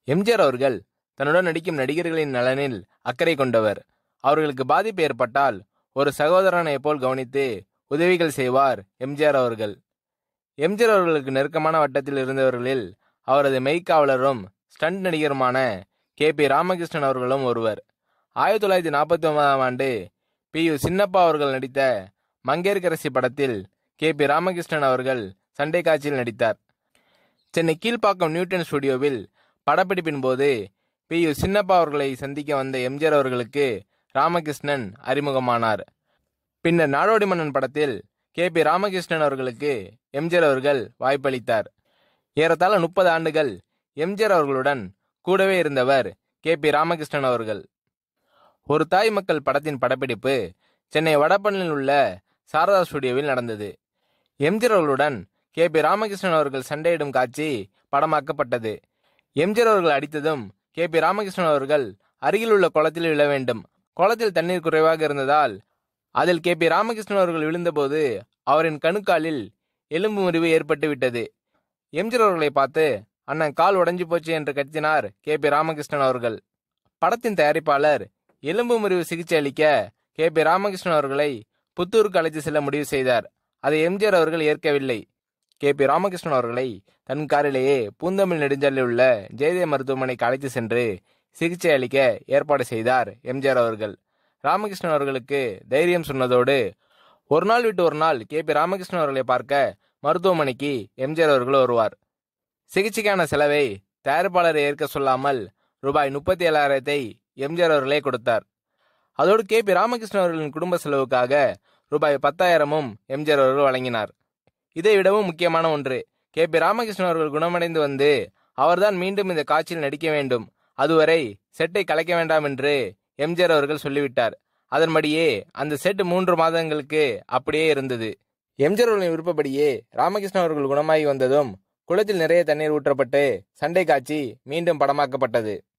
எம்ஜிஆர் அவர்கள் தன்னுடன் நடிக்கும் நடிகர்களின் நலனில் அக்கறை கொண்டவர் அவர்களுக்கு பாதிப்பு ஏற்பட்டால் ஒரு சகோதரனைப் போல் கவனித்து உதவிகள் செய்வார் எம்ஜிஆர் அவர்கள் எம்ஜிஆர் அவர்களுக்கு நெருக்கமான வட்டத்தில் இருந்தவர்களில் அவரது மெய்க்காவலரும் ஸ்டண்ட் நடிகருமான கே பி ராமகிருஷ்ணன் அவர்களும் ஒருவர் ஆயிரத்தி தொள்ளாயிரத்தி நாற்பத்தி ஒன்பதாம் ஆண்டு பி யு சின்னப்பா அவர்கள் நடித்த மங்கேற்கரசி படத்தில் கே பி ராமகிருஷ்ணன் அவர்கள் சண்டை காட்சியில் நடித்தார் சென்னை கீழ்ப்பாக்கம் நியூட்டன் ஸ்டுடியோவில் படப்பிடிப்பின் போது பி யு சின்னப்பா அவர்களை சந்திக்க வந்த எம்ஜிஆர் அவர்களுக்கு ராமகிருஷ்ணன் அறிமுகமானார் பின்னர் நாடோடி மன்னன் படத்தில் கே பி ராமகிருஷ்ணன் அவர்களுக்கு எம்ஜிஆர் அவர்கள் வாய்ப்பளித்தார் ஏறத்தாழ முப்பது ஆண்டுகள் எம்ஜிஆர் அவர்களுடன் கூடவே இருந்தவர் கே பி ராமகிருஷ்ணன் அவர்கள் ஒரு தாய் மக்கள் படத்தின் படப்பிடிப்பு சென்னை வடபழனியில் உள்ள சாரதா ஸ்டுடியோவில் நடந்தது எம்ஜிஆர் அவர்களுடன் கே பி ராமகிருஷ்ணன் அவர்கள் சண்டையிடும் காட்சி படமாக்கப்பட்டது எம்ஜிஆர் அவர்கள் அடித்ததும் கே பி ராமகிருஷ்ணன் அவர்கள் அருகில் உள்ள குளத்தில் விழ வேண்டும் குளத்தில் தண்ணீர் குறைவாக இருந்ததால் அதில் கே பி ராமகிருஷ்ணன் அவர்கள் விழுந்தபோது அவரின் கணுக்காலில் எலும்பு முறிவு ஏற்பட்டு விட்டது எம்ஜிஆர் அவர்களை பார்த்து அண்ணன் கால் உடைஞ்சு போச்சு என்று கத்தினார் கே பி ராமகிருஷ்ணன் அவர்கள் படத்தின் தயாரிப்பாளர் எலும்பு முறிவு சிகிச்சை அளிக்க கே பி ராமகிருஷ்ணன் அவர்களை புத்தூருக்கு அழைத்து செல்ல முடிவு செய்தார் அதை எம்ஜிஆர் அவர்கள் ஏற்கவில்லை கே பி ராமகிருஷ்ணன் அவர்களை தன் காரிலேயே பூந்தமிழ் நெடுஞ்சாலையில் உள்ள ஜெயதேவ் மருத்துவமனைக்கு அழைத்து சென்று சிகிச்சை அளிக்க ஏற்பாடு செய்தார் எம்ஜிஆர் அவர்கள் ராமகிருஷ்ணன் அவர்களுக்கு தைரியம் சொன்னதோடு ஒரு நாள் விட்டு ஒரு நாள் கே பி ராமகிருஷ்ணன் அவர்களை பார்க்க மருத்துவமனைக்கு எம்ஜிஆர் அவர்கள் வருவார் சிகிச்சைக்கான செலவை தயாரிப்பாளரை ஏற்க சொல்லாமல் ரூபாய் முப்பத்தி ஏழாயிரத்தை எம்ஜிஆர் அவர்களே கொடுத்தார் அதோடு கே பி ராமகிருஷ்ணன் அவர்களின் குடும்ப செலவுக்காக ரூபாய் பத்தாயிரமும் எம்ஜிஆர் அவர்கள் வழங்கினார் இதை விடவும் முக்கியமான ஒன்று கே பி ராமகிருஷ்ணன் அவர்கள் குணமடைந்து வந்து அவர்தான் மீண்டும் இந்த காட்சியில் நடிக்க வேண்டும் அதுவரை செட்டை கலைக்க வேண்டாம் என்று எம்ஜிஆர் அவர்கள் சொல்லிவிட்டார் அதன்படியே அந்த செட் மூன்று மாதங்களுக்கு அப்படியே இருந்தது எம்ஜிஆர் அவர்களின் விருப்பப்படியே ராமகிருஷ்ணன் அவர்கள் குணமாகி வந்ததும் குளத்தில் நிறைய தண்ணீர் ஊற்றப்பட்டு சண்டை காட்சி மீண்டும் படமாக்கப்பட்டது